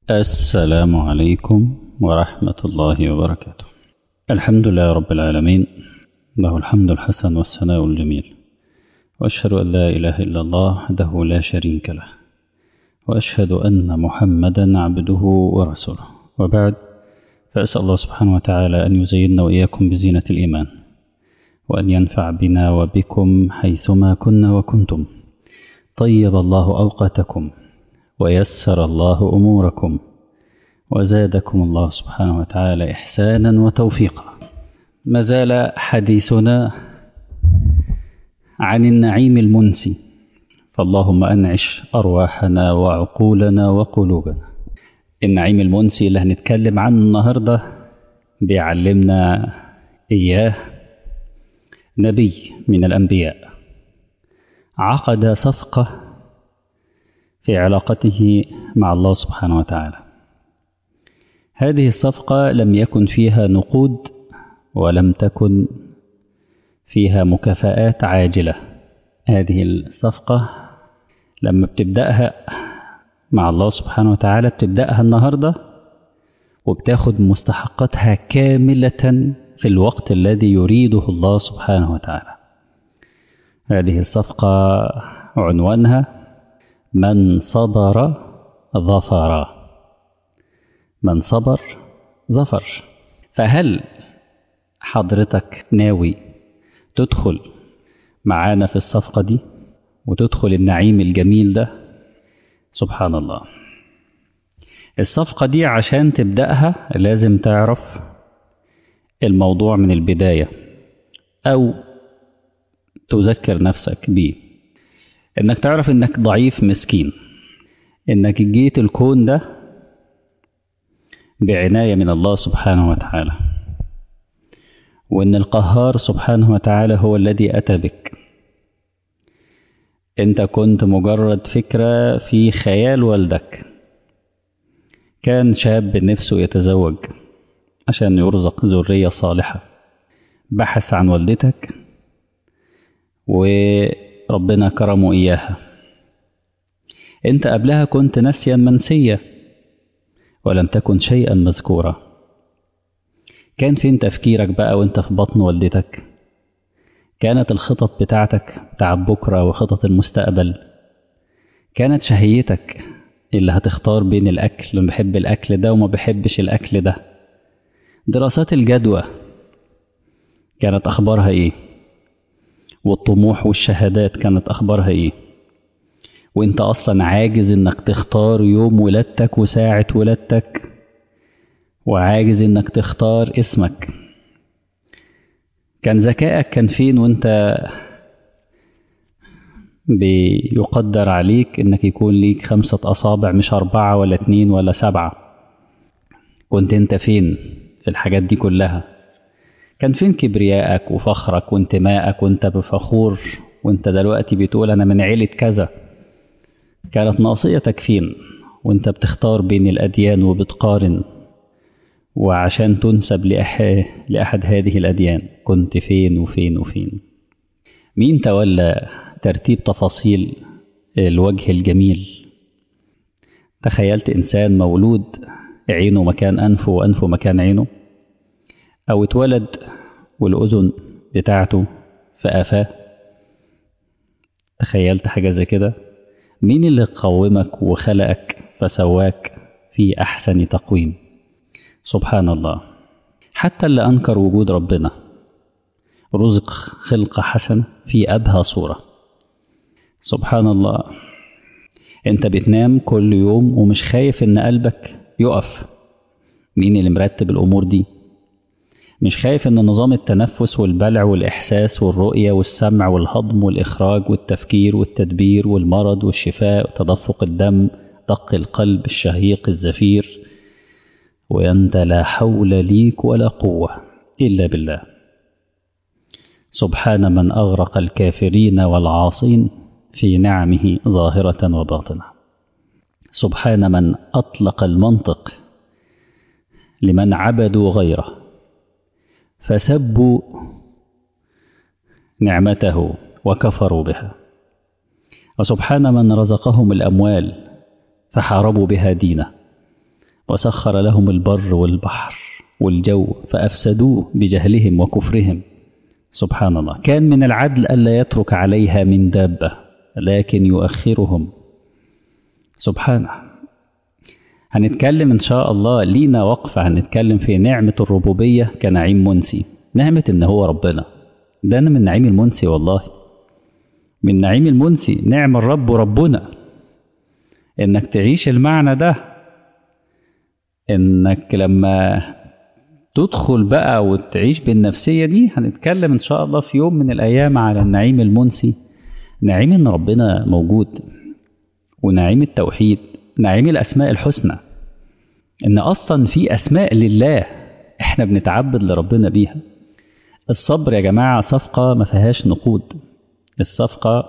السلام عليكم ورحمة الله وبركاته الحمد لله رب العالمين له الحمد الحسن والثناء الجميل وأشهد أن لا إله إلا الله وحده لا شريك له وأشهد أن محمدا عبده ورسوله وبعد فأسأل الله سبحانه وتعالى أن يزيننا وإياكم بزينة الإيمان وأن ينفع بنا وبكم حيثما كنا وكنتم طيب الله أوقاتكم ويسر الله أموركم وزادكم الله سبحانه وتعالى إحسانا وتوفيقا ما زال حديثنا عن النعيم المنسي فاللهم أنعش أرواحنا وعقولنا وقلوبنا النعيم المنسي اللي هنتكلم عنه النهاردة بيعلمنا إياه نبي من الأنبياء عقد صفقة في علاقته مع الله سبحانه وتعالى هذه الصفقة لم يكن فيها نقود ولم تكن فيها مكافآت عاجلة هذه الصفقة لما بتبدأها مع الله سبحانه وتعالى بتبدأها النهاردة وبتاخد مستحقاتها كاملة في الوقت الذي يريده الله سبحانه وتعالى هذه الصفقة عنوانها من صبر ظفر من صبر ظفر فهل حضرتك ناوي تدخل معانا في الصفقة دي وتدخل النعيم الجميل ده سبحان الله الصفقة دي عشان تبدأها لازم تعرف الموضوع من البداية أو تذكر نفسك بيه إنك تعرف إنك ضعيف مسكين إنك جيت الكون ده بعناية من الله سبحانه وتعالى وإن القهار سبحانه وتعالى هو الذي أتى بك أنت كنت مجرد فكرة في خيال والدك كان شاب نفسه يتزوج عشان يرزق ذرية صالحة بحث عن والدتك وربنا كرمه إياها أنت قبلها كنت نسيا منسيا ولم تكن شيئا مذكورا كان فين تفكيرك بقى وانت في بطن والدتك كانت الخطط بتاعتك بتاع بكرة وخطط المستقبل كانت شهيتك اللي هتختار بين الأكل اللي بحب الأكل ده وما بحبش الأكل ده دراسات الجدوى كانت أخبارها إيه والطموح والشهادات كانت أخبارها إيه وانت أصلا عاجز إنك تختار يوم ولادتك وساعة ولادتك وعاجز إنك تختار اسمك كان ذكائك كان فين وانت بيقدر عليك انك يكون ليك خمسة اصابع مش اربعة ولا اتنين ولا سبعة كنت انت فين في الحاجات دي كلها كان فين كبريائك وفخرك وانتمائك وانت بفخور وانت دلوقتي بتقول انا من عيلة كذا كانت ناصيتك فين وانت بتختار بين الاديان وبتقارن وعشان تنسب لأح... لأحد هذه الأديان كنت فين وفين وفين مين تولى ترتيب تفاصيل الوجه الجميل تخيلت إنسان مولود عينه مكان أنفه وأنفه مكان عينه أو اتولد والأذن بتاعته في قفاه تخيلت حاجة زي كده مين اللي قومك وخلقك فسواك في أحسن تقويم سبحان الله حتى اللي أنكر وجود ربنا رزق خلقة حسنة في أبهى صورة سبحان الله أنت بتنام كل يوم ومش خايف إن قلبك يقف مين اللي مرتب الأمور دي مش خايف إن نظام التنفس والبلع والإحساس والرؤية والسمع والهضم والإخراج والتفكير والتدبير والمرض والشفاء وتدفق الدم دق القلب الشهيق الزفير وأنت لا حول ليك ولا قوة إلا بالله سبحان من أغرق الكافرين والعاصين في نعمه ظاهرة وباطنة سبحان من أطلق المنطق لمن عبدوا غيره فسبوا نعمته وكفروا بها وسبحان من رزقهم الأموال فحاربوا بها دينه وسخر لهم البر والبحر والجو فأفسدوه بجهلهم وكفرهم سبحان الله كان من العدل ألا يترك عليها من دابة لكن يؤخرهم سبحانه هنتكلم إن شاء الله لينا وقفة هنتكلم في نعمة الربوبية كنعيم منسي نعمة إن هو ربنا ده أنا من نعيم المنسي والله من نعيم المنسي نعم الرب ربنا إنك تعيش المعنى ده إنك لما تدخل بقى وتعيش بالنفسية دي هنتكلم إن شاء الله في يوم من الأيام على النعيم المنسي نعيم إن ربنا موجود ونعيم التوحيد نعيم الأسماء الحسنى إن أصلا في أسماء لله إحنا بنتعبد لربنا بيها الصبر يا جماعة صفقة ما فيهاش نقود الصفقة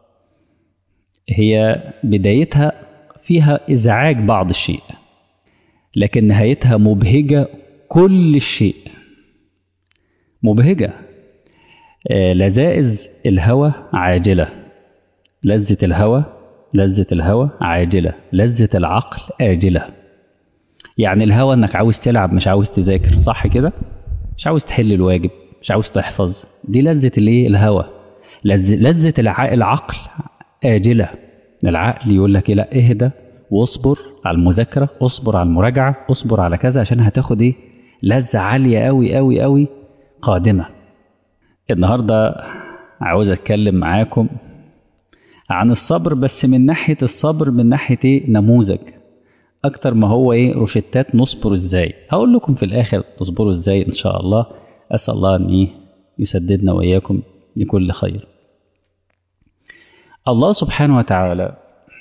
هي بدايتها فيها إزعاج بعض الشيء لكن نهايتها مبهجة كل الشيء مبهجة آه لذائذ الهوى عاجلة لذة الهوى لذة الهوى عاجلة لذة العقل آجلة يعني الهوى انك عاوز تلعب مش عاوز تذاكر صح كده مش عاوز تحل الواجب مش عاوز تحفظ دي لذة الايه الهوى لذة العقل آجلة العقل يقول لك لا اهدى واصبر على المذاكرة اصبر على المراجعة اصبر على كذا عشان هتاخد ايه لذة عالية قوي قوي قوي قادمة النهاردة عاوز اتكلم معاكم عن الصبر بس من ناحية الصبر من ناحية ايه نموذج اكتر ما هو ايه روشتات نصبر ازاي هقول لكم في الاخر تصبروا ازاي ان شاء الله اسال الله ان ايه يسددنا واياكم لكل خير الله سبحانه وتعالى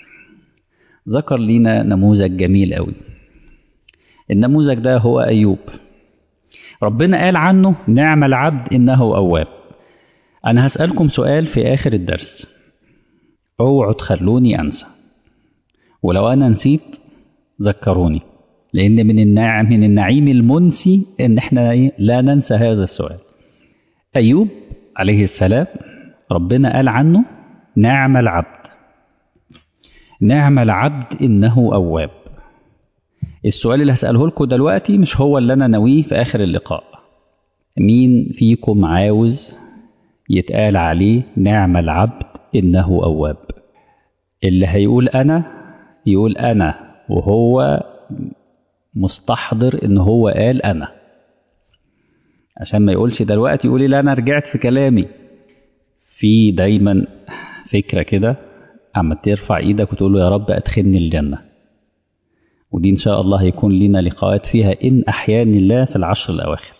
ذكر لنا نموذج جميل قوي النموذج ده هو ايوب ربنا قال عنه نعم العبد انه اواب انا هسالكم سؤال في اخر الدرس اوعوا تخلوني انسى ولو انا نسيت ذكروني لان من النعم من النعيم المنسي ان احنا لا ننسى هذا السؤال ايوب عليه السلام ربنا قال عنه نعم العبد نعم العبد انه اواب السؤال اللي هساله لكم دلوقتي مش هو اللي انا ناويه في اخر اللقاء مين فيكم عاوز يتقال عليه نعم العبد انه اواب اللي هيقول انا يقول انا وهو مستحضر ان هو قال انا عشان ما يقولش دلوقتي يقولي لا انا رجعت في كلامي في دايما فكره كده اما ترفع ايدك وتقول له يا رب ادخلني الجنه ودي ان شاء الله هيكون لنا لقاءات فيها ان احياني الله في العشر الاواخر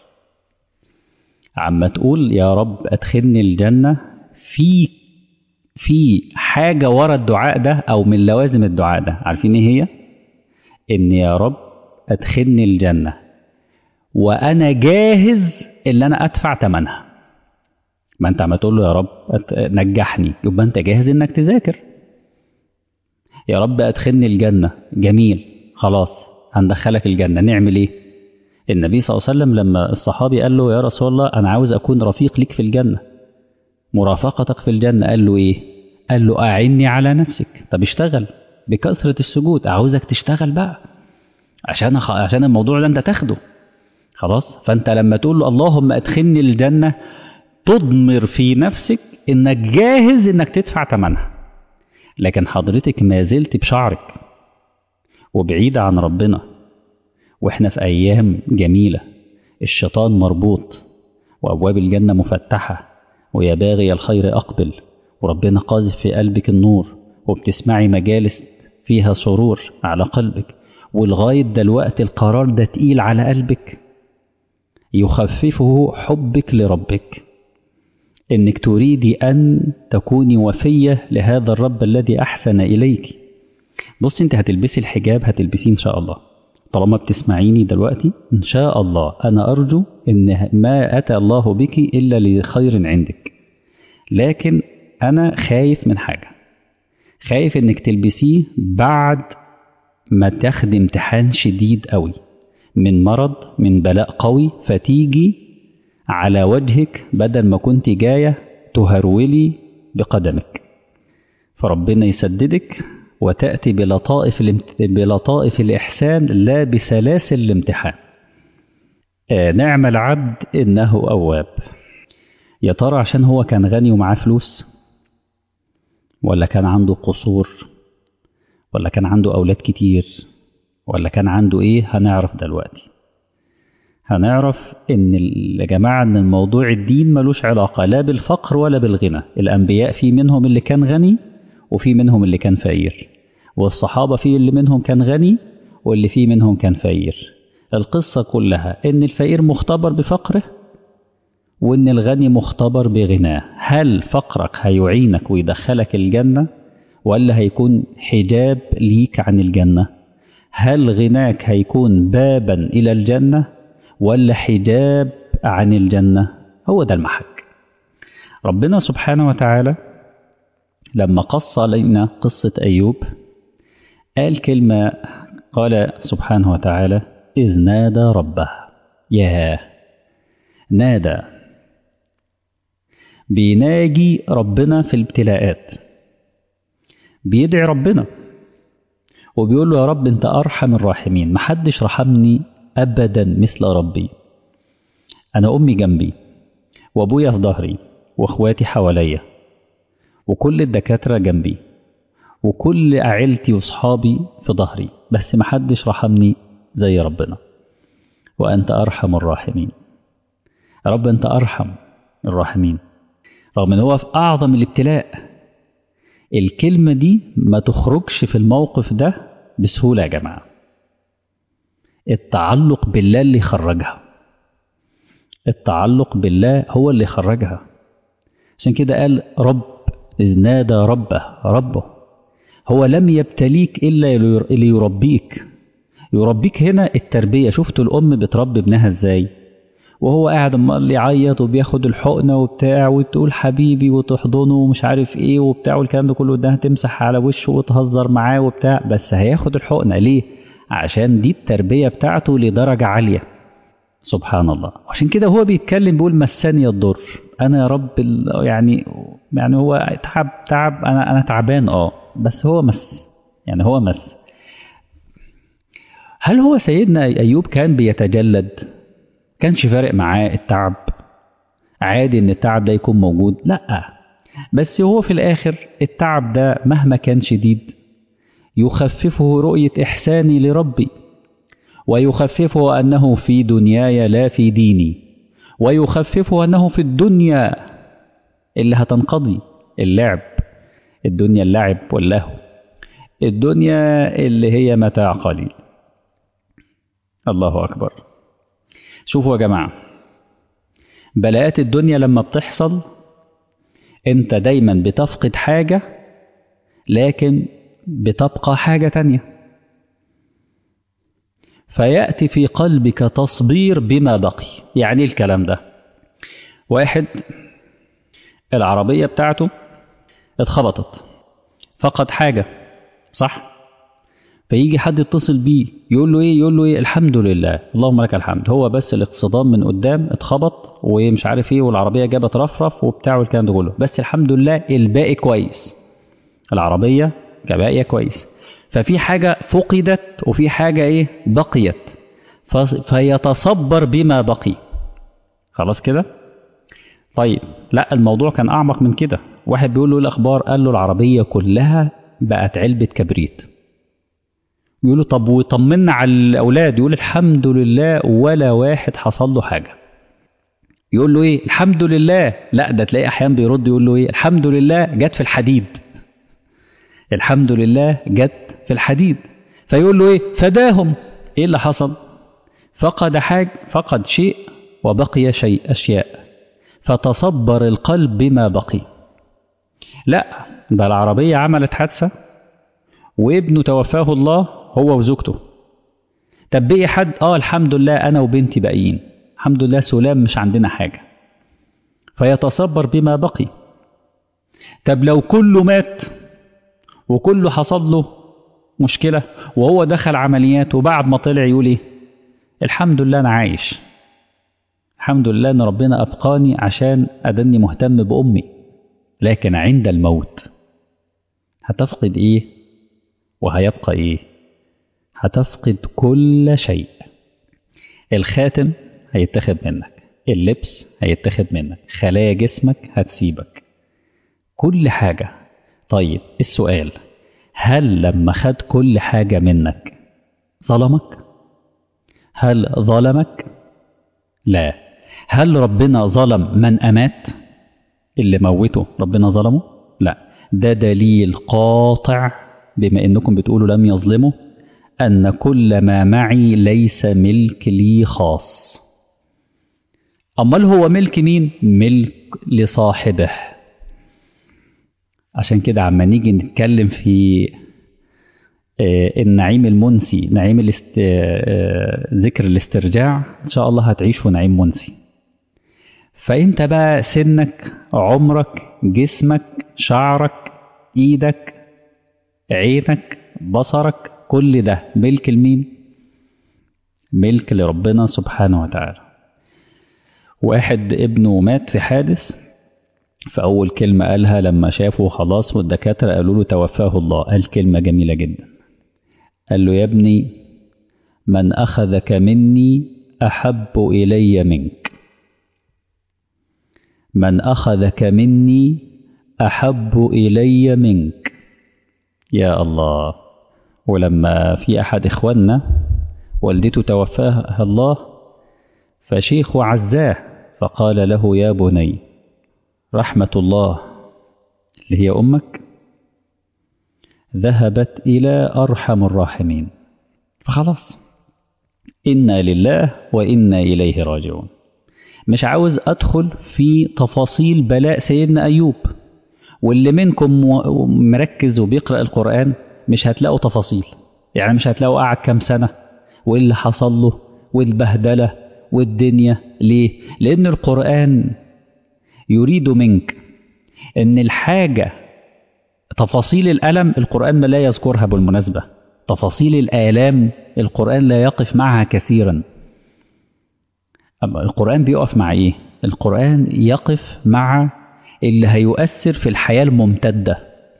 عما تقول يا رب ادخلني الجنه في في حاجه ورا الدعاء ده او من لوازم الدعاء ده عارفين ايه هي ان يا رب ادخلني الجنه وانا جاهز اللي انا ادفع ثمنها ما انت عم تقول له يا رب نجحني يبقى انت جاهز انك تذاكر يا رب ادخلني الجنه جميل خلاص هندخلك الجنه نعمل ايه النبي صلى الله عليه وسلم لما الصحابي قال له يا رسول الله انا عاوز اكون رفيق ليك في الجنه مرافقتك في الجنه قال له ايه قال له اعني على نفسك طب اشتغل بكثره السجود عاوزك تشتغل بقى عشان عشان الموضوع ده انت تاخده خلاص فانت لما تقول له اللهم ادخلني الجنه تضمر في نفسك انك جاهز انك تدفع ثمنها لكن حضرتك ما زلت بشعرك وبعيدة عن ربنا واحنا في ايام جميلة الشيطان مربوط وابواب الجنة مفتحة ويا باغي الخير اقبل وربنا قاذف في قلبك النور وبتسمعي مجالس فيها سرور على قلبك ولغاية دلوقتي القرار ده تقيل على قلبك يخففه حبك لربك انك تريدي ان تكوني وفيه لهذا الرب الذي احسن اليك بص انت هتلبسي الحجاب هتلبسيه ان شاء الله طالما بتسمعيني دلوقتي ان شاء الله انا ارجو ان ما اتى الله بك الا لخير عندك لكن انا خايف من حاجه خايف انك تلبسيه بعد ما تاخدي امتحان شديد قوي من مرض من بلاء قوي فتيجي على وجهك بدل ما كنت جاية تهرولي بقدمك فربنا يسددك وتأتي بلطائف, الامت... بلطائف الإحسان لا بسلاسل الامتحان آه نعم العبد إنه أواب يا ترى عشان هو كان غني ومعاه فلوس ولا كان عنده قصور ولا كان عنده أولاد كتير ولا كان عنده إيه هنعرف دلوقتي هنعرف إن يا جماعة إن الموضوع الدين ملوش علاقة لا بالفقر ولا بالغنى الأنبياء في منهم اللي كان غني وفي منهم اللي كان فقير والصحابة في اللي منهم كان غني واللي في منهم كان فقير القصة كلها إن الفقير مختبر بفقره وإن الغني مختبر بغناه هل فقرك هيعينك ويدخلك الجنة ولا هيكون حجاب ليك عن الجنة هل غناك هيكون بابا إلى الجنة ولا حجاب عن الجنة هو ده المحك ربنا سبحانه وتعالى لما قص علينا قصة أيوب قال كلمة قال سبحانه وتعالى إذ نادى ربه يا نادى بيناجي ربنا في الابتلاءات بيدعي ربنا وبيقول له يا رب انت ارحم الراحمين محدش رحمني ابدا مثل ربي انا امي جنبي وابويا في ظهري واخواتي حواليا وكل الدكاتره جنبي وكل عيلتي واصحابي في ظهري بس محدش رحمني زي ربنا وانت ارحم الراحمين يا رب انت ارحم الراحمين رغم ان هو في اعظم الابتلاء الكلمة دي ما تخرجش في الموقف ده بسهولة يا جماعة التعلق بالله اللي خرجها التعلق بالله هو اللي خرجها عشان كده قال رب إذ نادى ربه ربه هو لم يبتليك إلا ليربيك يربيك هنا التربية شفتوا الأم بتربي ابنها ازاي وهو قاعد امال يعيط وبياخد الحقنه وبتاع وتقول حبيبي وتحضنه ومش عارف ايه وبتاع والكلام ده كله ده تمسح على وشه وتهزر معاه وبتاع بس هياخد الحقنه ليه؟ عشان دي التربيه بتاعته لدرجه عاليه سبحان الله عشان كده هو بيتكلم بيقول مسني الضر انا يا رب يعني يعني هو تعب تعب انا انا تعبان اه بس هو مس يعني هو مس هل هو سيدنا ايوب كان بيتجلد كانش فارق معاه التعب عادي ان التعب ده يكون موجود لا بس هو في الاخر التعب ده مهما كان شديد يخففه رؤية إحساني لربي ويخففه أنه في دنياي لا في ديني ويخففه أنه في الدنيا اللي هتنقضي اللعب الدنيا اللعب واللهو الدنيا اللي هي متاع قليل الله أكبر شوفوا يا جماعة بلاءات الدنيا لما بتحصل انت دايما بتفقد حاجة لكن بتبقى حاجة تانية فيأتي في قلبك تصبير بما بقي يعني الكلام ده واحد العربية بتاعته اتخبطت فقد حاجة صح فيجي حد يتصل بيه يقول له ايه يقول له ايه الحمد لله اللهم لك الحمد هو بس الاقتصادام من قدام اتخبط ومش عارف ايه والعربيه جابت رفرف وبتاع والكلام ده كله بس الحمد لله الباقي كويس العربيه كباقيه كويس ففي حاجه فقدت وفي حاجه ايه بقيت فيتصبر بما بقي خلاص كده طيب لا الموضوع كان اعمق من كده واحد بيقول له الاخبار قال له العربيه كلها بقت علبه كبريت يقول له طب وطمنا على الاولاد يقول الحمد لله ولا واحد حصل له حاجه يقول له ايه الحمد لله لا ده تلاقي احيانا بيرد يقول له ايه الحمد لله جت في الحديد الحمد لله جت في الحديد فيقول له ايه فداهم ايه اللي حصل فقد حاجه فقد شيء وبقي شيء اشياء فتصبر القلب بما بقي لا ده العربيه عملت حادثه وابنه توفاه الله هو وزوجته طب بقي حد اه الحمد لله انا وبنتي باقيين الحمد لله سلام مش عندنا حاجه فيتصبر بما بقي طب لو كله مات وكله حصل له مشكله وهو دخل عمليات وبعد ما طلع يقول ايه الحمد لله انا عايش الحمد لله ان ربنا ابقاني عشان ادني مهتم بامي لكن عند الموت هتفقد ايه وهيبقى إيه هتفقد كل شيء الخاتم هيتاخد منك اللبس هيتاخد منك خلايا جسمك هتسيبك كل حاجة طيب السؤال هل لما خد كل حاجة منك ظلمك هل ظلمك لا هل ربنا ظلم من أمات اللي موته ربنا ظلمه لا ده دليل قاطع بما انكم بتقولوا لم يظلمه ان كل ما معي ليس ملك لي خاص امال هو ملك مين ملك لصاحبه عشان كده عما نيجي نتكلم في النعيم المنسي نعيم الاست... ذكر الاسترجاع ان شاء الله هتعيش نعيم منسي فانت بقى سنك عمرك جسمك شعرك ايدك عينك بصرك كل ده ملك لمين ملك لربنا سبحانه وتعالى واحد ابنه مات في حادث فأول كلمة قالها لما شافه خلاص والدكاترة قالوا له توفاه الله قال كلمة جميلة جدا قال له يا ابني من أخذك مني أحب إلي منك من أخذك مني أحب إلي منك يا الله ولما في أحد إخواننا والدته توفاها الله فشيخ عزاه فقال له يا بني رحمة الله اللي هي أمك ذهبت إلى أرحم الراحمين فخلاص إنا لله وإنا إليه راجعون مش عاوز أدخل في تفاصيل بلاء سيدنا أيوب واللي منكم مركز وبيقرأ القرآن مش هتلاقوا تفاصيل يعني مش هتلاقوا قعد كام سنة وإيه اللي حصل له والبهدلة والدنيا ليه؟ لأن القرآن يريد منك أن الحاجة تفاصيل الألم القرآن ما لا يذكرها بالمناسبة تفاصيل الآلام القرآن لا يقف معها كثيرا أما القرآن بيقف مع إيه؟ القرآن يقف مع اللي هيؤثر في الحياة الممتدة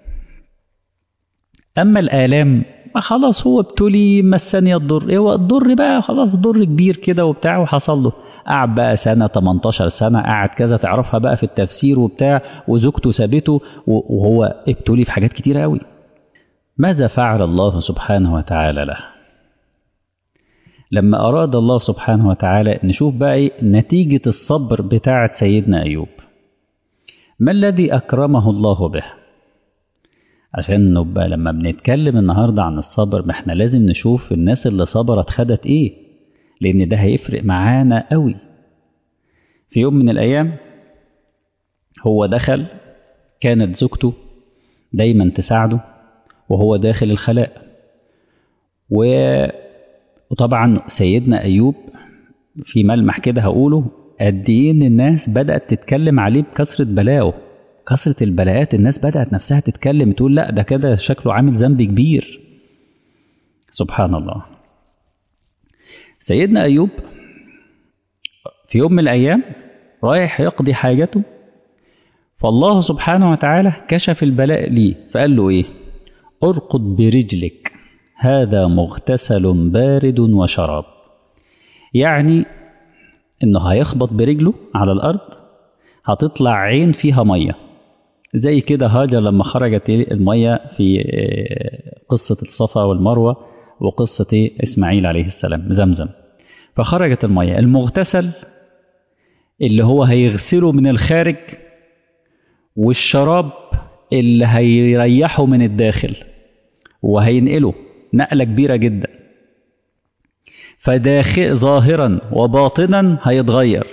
أما الآلام خلاص هو ابتلي مسني الضر هو الضر بقى خلاص ضر كبير كده وبتاع وحصل له قعد بقى سنة 18 سنة قعد كذا تعرفها بقى في التفسير وبتاع وزوجته سابته وهو ابتلي في حاجات كتير قوي ماذا فعل الله سبحانه وتعالى له لما أراد الله سبحانه وتعالى نشوف بقى إيه نتيجة الصبر بتاعة سيدنا أيوب ما الذي أكرمه الله به عشان نبقى لما بنتكلم النهاردة عن الصبر ما احنا لازم نشوف الناس اللي صبرت خدت ايه لان ده هيفرق معانا قوي في يوم من الايام هو دخل كانت زوجته دايما تساعده وهو داخل الخلاء و... وطبعا سيدنا ايوب في ملمح كده هقوله قد ايه ان الناس بدات تتكلم عليه بكثره بلاؤه كثرة البلاءات الناس بدأت نفسها تتكلم تقول لا ده كده شكله عامل ذنب كبير سبحان الله سيدنا أيوب في يوم من الأيام رايح يقضي حاجته فالله سبحانه وتعالى كشف البلاء ليه فقال له إيه ارقد برجلك هذا مغتسل بارد وشراب يعني إنه هيخبط برجله على الأرض هتطلع عين فيها ميه زي كده هاجر لما خرجت المية في قصة الصفا والمروة وقصة إسماعيل عليه السلام زمزم فخرجت المية المغتسل اللي هو هيغسله من الخارج والشراب اللي هيريحه من الداخل وهينقله نقلة كبيرة جدا فداخل ظاهرا وباطنا هيتغير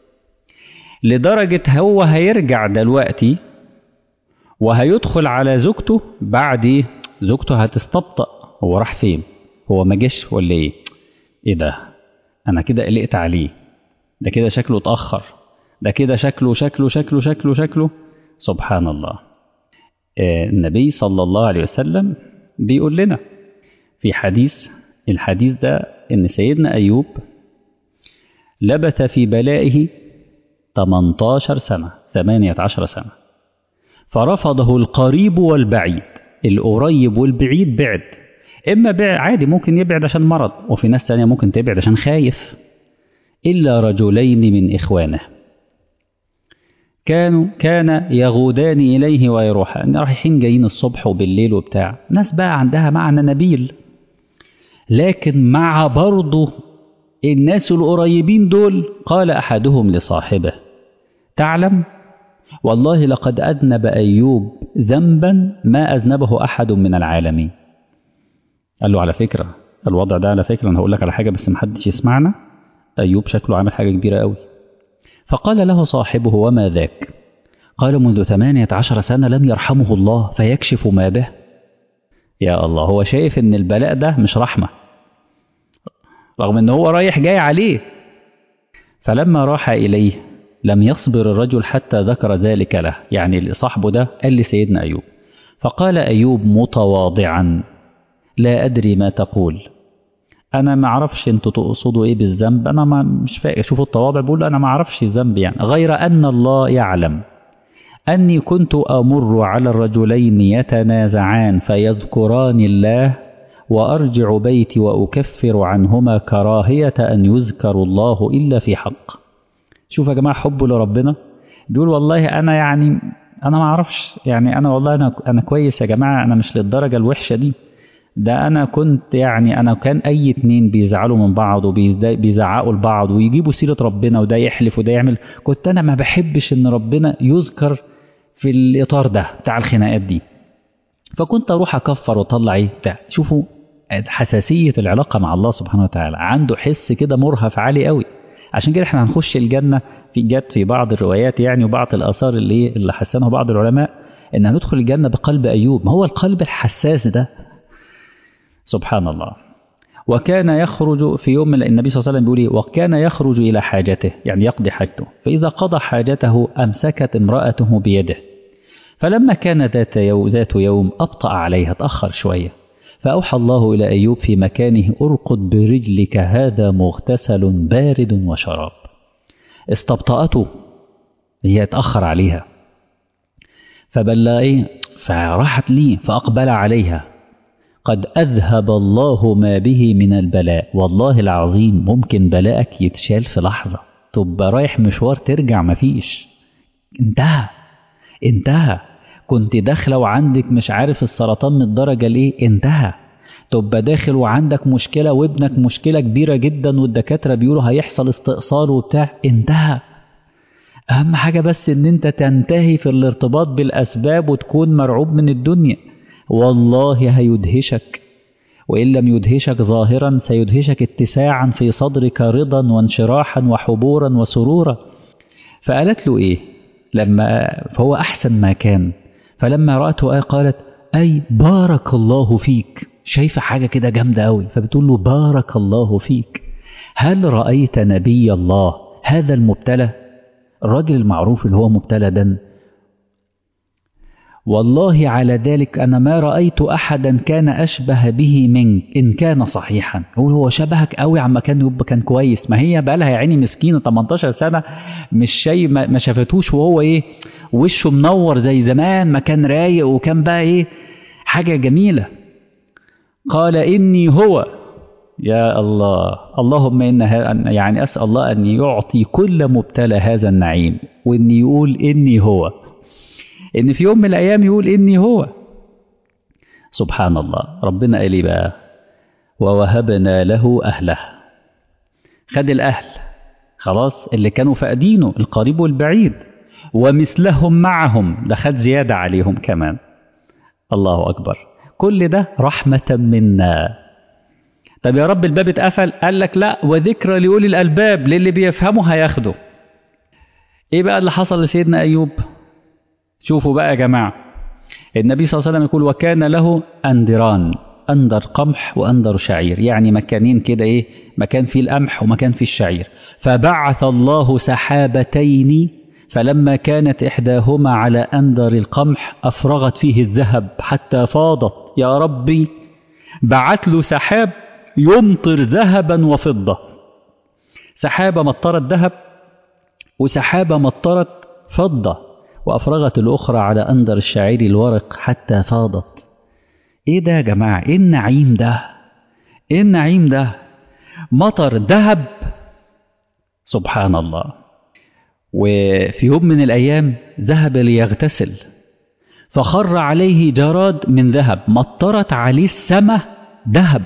لدرجة هو هيرجع دلوقتي وهيدخل على زوجته بعد زوجته هتستبطأ هو راح فين هو ما جاش ولا ايه ايه ده انا كده قلقت عليه ده كده شكله اتأخر ده كده شكله شكله شكله شكله شكله سبحان الله آه النبي صلى الله عليه وسلم بيقول لنا في حديث الحديث ده ان سيدنا ايوب لبث في بلائه 18 سنة 18 سنة فرفضه القريب والبعيد القريب والبعيد بعد إما بعد عادي ممكن يبعد عشان مرض وفي ناس تانية ممكن تبعد عشان خايف إلا رجلين من إخوانه كانوا كان يغودان إليه ويروحان رايحين جايين الصبح وبالليل وبتاع ناس بقى عندها معنى نبيل لكن مع برضه الناس القريبين دول قال أحدهم لصاحبه تعلم والله لقد أذنب أيوب ذنبا ما أذنبه أحد من العالمين قال له على فكرة الوضع ده على فكرة أنا هقول لك على حاجة بس محدش يسمعنا أيوب شكله عامل حاجة كبيرة قوي فقال له صاحبه وما ذاك قال منذ ثمانية عشر سنة لم يرحمه الله فيكشف ما به يا الله هو شايف ان البلاء ده مش رحمة رغم ان هو رايح جاي عليه فلما راح إليه لم يصبر الرجل حتى ذكر ذلك له يعني صاحبه ده قال لسيدنا أيوب فقال أيوب متواضعا لا أدري ما تقول أنا ما أعرفش أنتوا تقصدوا إيه بالذنب أنا ما مش فاكر شوفوا التواضع بيقول أنا ما أعرفش الذنب يعني غير أن الله يعلم أني كنت أمر على الرجلين يتنازعان فيذكران الله وأرجع بيتي وأكفر عنهما كراهية أن يذكر الله إلا في حق شوف يا جماعة حبه لربنا بيقول والله أنا يعني أنا ما أعرفش يعني أنا والله أنا أنا كويس يا جماعة أنا مش للدرجة الوحشة دي ده أنا كنت يعني أنا كان أي اتنين بيزعلوا من بعض وبيزعقوا لبعض ويجيبوا سيرة ربنا وده يحلف وده يعمل كنت أنا ما بحبش إن ربنا يذكر في الإطار ده بتاع الخناقات دي فكنت أروح أكفر وأطلع إيه بتاع شوفوا حساسية العلاقة مع الله سبحانه وتعالى عنده حس كده مرهف عالي قوي عشان كده احنا هنخش الجنة في جت في بعض الروايات يعني وبعض الآثار اللي اللي حسنها بعض العلماء إن هندخل الجنة بقلب أيوب ما هو القلب الحساس ده سبحان الله وكان يخرج في يوم من النبي صلى الله عليه وسلم بيقول وكان يخرج إلى حاجته يعني يقضي حاجته فإذا قضى حاجته أمسكت امرأته بيده فلما كان ذات يوم, ذات يوم أبطأ عليها تأخر شوية فأوحى الله إلى أيوب في مكانه أرقد برجلك هذا مغتسل بارد وشراب استبطأته هي تأخر عليها فبلا إيه فراحت لي فأقبل عليها قد أذهب الله ما به من البلاء والله العظيم ممكن بلاءك يتشال في لحظة تبقى رايح مشوار ترجع مفيش انتهى انتهى كنت داخلة وعندك مش عارف السرطان من الدرجة لإيه انتهى تبقى داخل وعندك مشكلة وابنك مشكلة كبيرة جدا والدكاترة بيقولوا هيحصل استئصال وبتاع انتهى أهم حاجة بس إن أنت تنتهي في الارتباط بالأسباب وتكون مرعوب من الدنيا والله هيدهشك وإن لم يدهشك ظاهرا سيدهشك اتساعا في صدرك رضا وانشراحا وحبورا وسرورا فقالت له إيه لما فهو أحسن ما كان فلما رأته آية قالت أي بارك الله فيك شايفة حاجة كده جامدة أوي فبتقول له بارك الله فيك هل رأيت نبي الله هذا المبتلى الراجل المعروف اللي هو مبتلى ده والله على ذلك أنا ما رأيت أحدا كان أشبه به منك إن كان صحيحا يقول هو شبهك قوي عما كان يبقى كان كويس ما هي بقى لها يا عيني مسكينة 18 سنة مش شيء ما شافتوش وهو إيه وشه منور زي زمان ما كان رايق وكان بقى إيه حاجة جميلة قال إني هو يا الله اللهم إن يعني أسأل الله أن يعطي كل مبتلى هذا النعيم وإن يقول إني هو إن في يوم من الأيام يقول إني هو سبحان الله ربنا قال لي بقى ووهبنا له أهله خد الأهل خلاص اللي كانوا فاقدينه القريب والبعيد ومثلهم معهم ده خد زيادة عليهم كمان الله أكبر كل ده رحمة منا طب يا رب الباب اتقفل قال لك لا وذكرى لأولي الألباب للي بيفهموا هياخدوا ايه بقى اللي حصل لسيدنا أيوب شوفوا بقى يا جماعة النبي صلى الله عليه وسلم يقول وكان له أندران أندر قمح وأندر شعير يعني مكانين كده إيه مكان فيه القمح ومكان فيه الشعير فبعث الله سحابتين فلما كانت إحداهما على أندر القمح أفرغت فيه الذهب حتى فاضت يا ربي بعت له سحاب يمطر ذهبا وفضة سحابة مطرت ذهب وسحابة مطرت فضة وأفرغت الأخرى على أندر الشعير الورق حتى فاضت ايه ده يا جماعة ايه النعيم ده ايه النعيم ده مطر ذهب سبحان الله وفي يوم من الأيام ذهب ليغتسل فخر عليه جراد من ذهب مطرت عليه السماء ذهب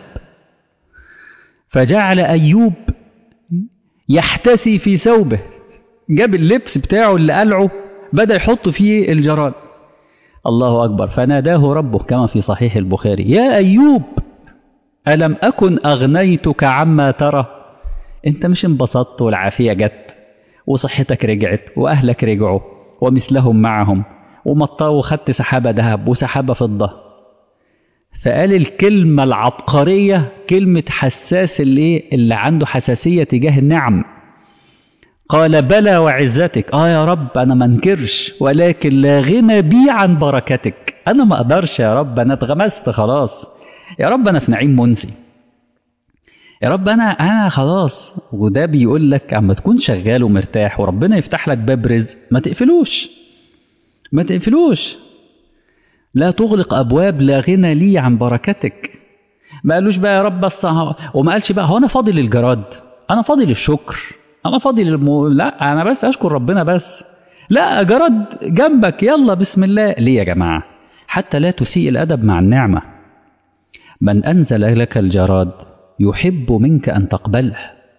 فجعل أيوب يحتسي في ثوبه جاب اللبس بتاعه اللي قلعه بدأ يحط فيه الجراد الله أكبر فناداه ربه كما في صحيح البخاري يا أيوب ألم أكن أغنيتك عما ترى أنت مش انبسطت والعافية جت وصحتك رجعت وأهلك رجعوا ومثلهم معهم ومطروا وخدت سحابة ذهب وسحابة فضة فقال الكلمة العبقرية كلمة حساس اللي, اللي عنده حساسية تجاه النعم قال بلى وعزتك اه يا رب انا ما انكرش ولكن لا غنى بي عن بركتك انا ما اقدرش يا رب انا اتغمست خلاص يا رب انا في نعيم منسي يا رب انا انا خلاص وده بيقول لك اما تكون شغال ومرتاح وربنا يفتح لك باب رزق ما تقفلوش ما تقفلوش لا تغلق ابواب لا غنى لي عن بركتك ما قالوش بقى يا رب بس وما قالش بقى هو انا فاضي للجراد انا فاضي للشكر انا فاضي للمو... لا انا بس اشكر ربنا بس لا جراد جنبك يلا بسم الله ليه يا جماعه حتى لا تسيء الادب مع النعمه من انزل لك الجراد يحب منك ان تقبله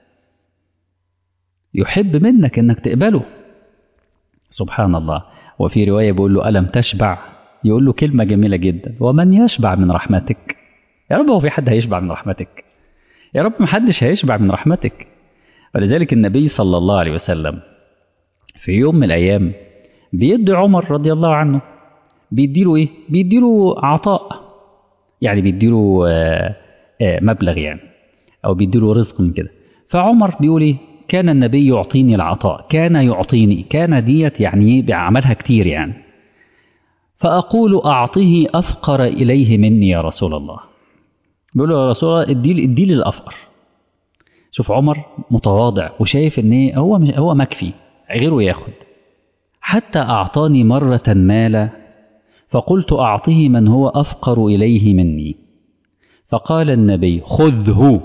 يحب منك انك تقبله سبحان الله وفي روايه بيقول له الم تشبع يقول له كلمه جميله جدا ومن يشبع من رحمتك يا رب هو في حد هيشبع من رحمتك يا رب محدش هيشبع من رحمتك ولذلك النبي صلى الله عليه وسلم في يوم من الأيام بيدي عمر رضي الله عنه بيديله إيه؟ بيديله عطاء يعني بيديله آآ آآ مبلغ يعني أو بيديله رزق من كده فعمر بيقول إيه؟ كان النبي يعطيني العطاء كان يعطيني كان ديت يعني بيعملها كتير يعني فأقول أعطيه أفقر إليه مني يا رسول الله بيقول له يا رسول الله ادي ادي لي الأفقر شوف عمر متواضع وشايف ان هو مش هو مكفي غيره ياخد حتى اعطاني مره مالا فقلت اعطه من هو افقر اليه مني فقال النبي خذه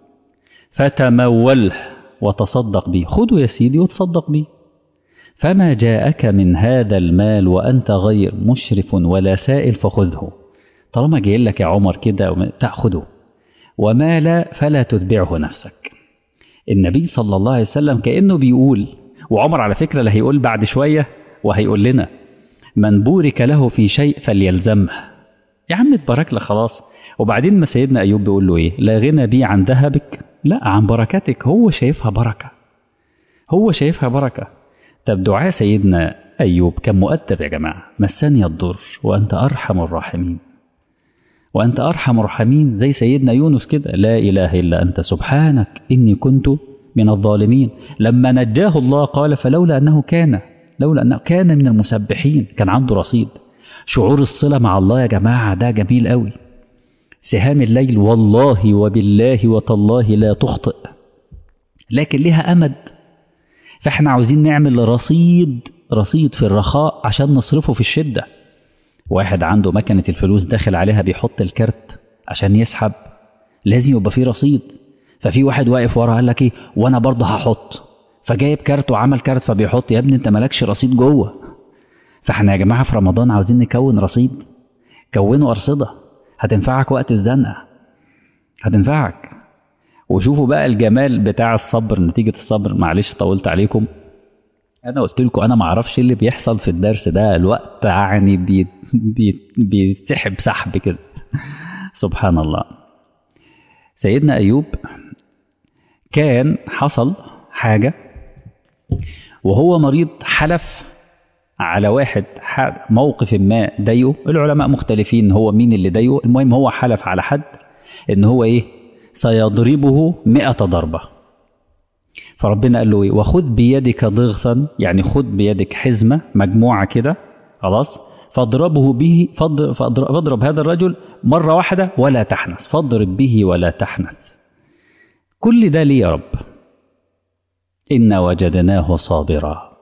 فتموله وتصدق به خذه يا سيدي وتصدق به فما جاءك من هذا المال وانت غير مشرف ولا سائل فخذه طالما جاي لك يا عمر كده تاخذه وما لا فلا تتبعه نفسك النبي صلى الله عليه وسلم كأنه بيقول وعمر على فكرة اللي هيقول بعد شوية وهيقول لنا من بورك له في شيء فليلزمه يا عم اتبارك لك خلاص وبعدين ما سيدنا أيوب بيقول له إيه لا غنى بي عن ذهبك لا عن بركتك هو شايفها بركة هو شايفها بركة طب دعاء سيدنا أيوب كان مؤدب يا جماعة مسني الضر وأنت أرحم الراحمين وأنت أرحم الراحمين زي سيدنا يونس كده لا إله إلا أنت سبحانك إني كنت من الظالمين لما نجاه الله قال فلولا أنه كان لولا أنه كان من المسبحين كان عنده رصيد شعور الصلة مع الله يا جماعة ده جميل قوي سهام الليل والله وبالله وتالله لا تخطئ لكن لها أمد فاحنا عاوزين نعمل رصيد رصيد في الرخاء عشان نصرفه في الشدة واحد عنده مكنة الفلوس داخل عليها بيحط الكارت عشان يسحب لازم يبقى فيه رصيد ففي واحد واقف ورا قال لك ايه وانا برضه هحط فجايب كارت وعمل كارت فبيحط يا ابني انت مالكش رصيد جوه فاحنا يا جماعه في رمضان عاوزين نكون رصيد كونوا ارصده هتنفعك وقت الزنقه هتنفعك وشوفوا بقى الجمال بتاع الصبر نتيجه الصبر معلش طولت عليكم انا قلت لكم انا ما اعرفش اللي بيحصل في الدرس ده الوقت يعني بي بي بيسحب سحب كده سبحان الله سيدنا ايوب كان حصل حاجه وهو مريض حلف على واحد موقف ما ضايقه العلماء مختلفين هو مين اللي ضايقه المهم هو حلف على حد ان هو ايه سيضربه مئة ضربه فربنا قال له ايه وخذ بيدك ضغثا يعني خذ بيدك حزمه مجموعه كده خلاص فاضربه به فاضرب هذا الرجل مره واحده ولا تحنث فاضرب به ولا تحنث كل ده ليه يا رب إنا وجدناه صابرا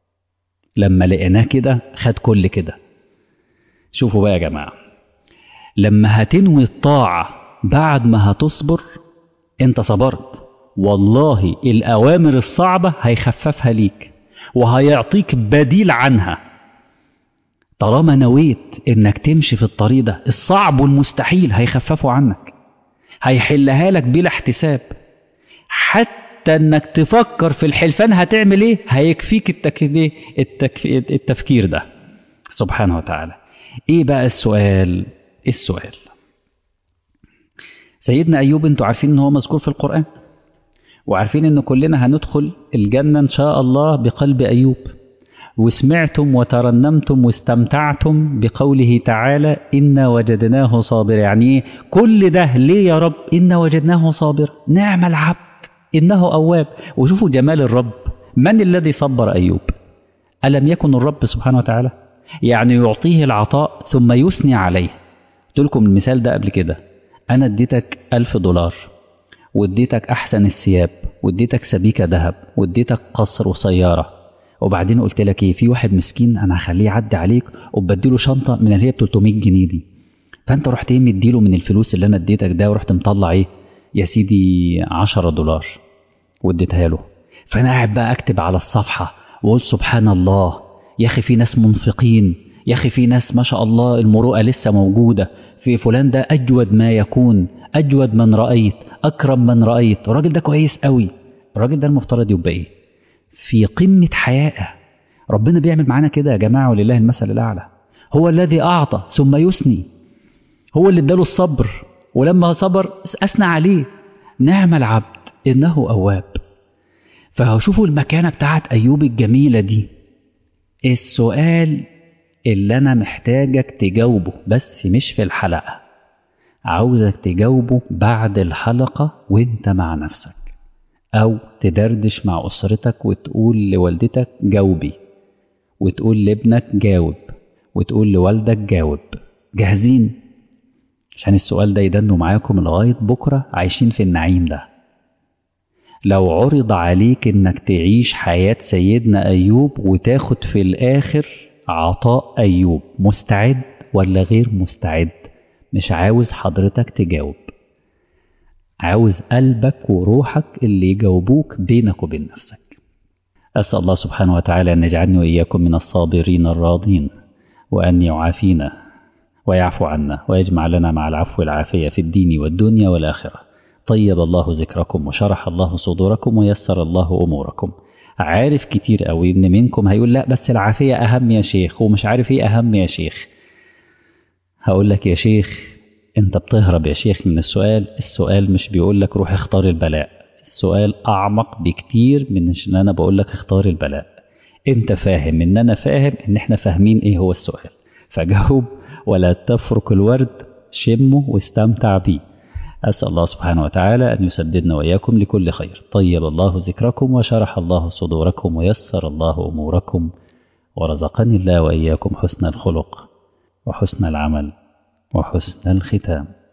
لما لقيناه كده خد كل كده شوفوا بقى يا جماعة لما هتنوي الطاعة بعد ما هتصبر انت صبرت والله الأوامر الصعبة هيخففها ليك وهيعطيك بديل عنها طالما نويت انك تمشي في الطريق ده الصعب والمستحيل هيخففه عنك هيحلها لك بلا احتساب حتى انك تفكر في الحلفان هتعمل ايه هيكفيك التك... التك... التفكير ده سبحانه وتعالى ايه بقى السؤال السؤال سيدنا ايوب انتوا عارفين ان هو مذكور في القران وعارفين ان كلنا هندخل الجنه ان شاء الله بقلب ايوب وسمعتم وترنمتم واستمتعتم بقوله تعالى إنا وجدناه صابر يعني كل ده ليه يا رب إنا وجدناه صابر نعم العبد إنه أواب وشوفوا جمال الرب من الذي صبر أيوب ألم يكن الرب سبحانه وتعالى يعني يعطيه العطاء ثم يثني عليه قلت لكم المثال ده قبل كده أنا اديتك ألف دولار واديتك أحسن الثياب واديتك سبيكة ذهب واديتك قصر وسيارة وبعدين قلت لك ايه في واحد مسكين انا هخليه يعدي عليك وبديله شنطه من اللي هي ب 300 جنيه دي فانت رحت ايه مديله من الفلوس اللي انا اديتك ده ورحت مطلع ايه يا سيدي 10 دولار واديتها له فانا قاعد بقى اكتب على الصفحه واقول سبحان الله يا اخي في ناس منفقين يا اخي في ناس ما شاء الله المروءه لسه موجوده في فلان ده اجود ما يكون اجود من رايت اكرم من رايت الراجل ده كويس قوي الراجل ده المفترض يبقى ايه في قمة حيائه ربنا بيعمل معانا كده يا جماعة ولله المثل الأعلى هو الذي أعطى ثم يثني هو اللي اداله الصبر ولما صبر أثنى عليه نعم العبد إنه أواب فشوفوا المكانة بتاعت أيوب الجميلة دي السؤال اللي أنا محتاجك تجاوبه بس مش في الحلقة عاوزك تجاوبه بعد الحلقة وانت مع نفسك أو تدردش مع أسرتك وتقول لوالدتك جاوبي وتقول لابنك جاوب وتقول لوالدك جاوب جاهزين عشان السؤال ده يدنوا معاكم لغاية بكرة عايشين في النعيم ده لو عرض عليك انك تعيش حياة سيدنا أيوب وتاخد في الآخر عطاء أيوب مستعد ولا غير مستعد مش عاوز حضرتك تجاوب عاوز قلبك وروحك اللي يجاوبوك بينك وبين نفسك أسأل الله سبحانه وتعالى أن يجعلني وإياكم من الصابرين الراضين وأن يعافينا ويعفو عنا ويجمع لنا مع العفو والعافية في الدين والدنيا والآخرة طيب الله ذكركم وشرح الله صدوركم ويسر الله أموركم عارف كتير قوي إن منكم هيقول لا بس العافية أهم يا شيخ ومش عارف إيه أهم يا شيخ هقول لك يا شيخ انت بتهرب يا شيخ من السؤال السؤال مش بيقول لك روح اختار البلاء السؤال اعمق بكتير من ان انا بقول لك اختار البلاء انت فاهم ان انا فاهم ان احنا فاهمين ايه هو السؤال فجاوب ولا تفرك الورد شمه واستمتع بيه أسأل الله سبحانه وتعالى أن يسددنا وإياكم لكل خير طيب الله ذكركم وشرح الله صدوركم ويسر الله أموركم ورزقني الله وإياكم حسن الخلق وحسن العمل وحسن الختام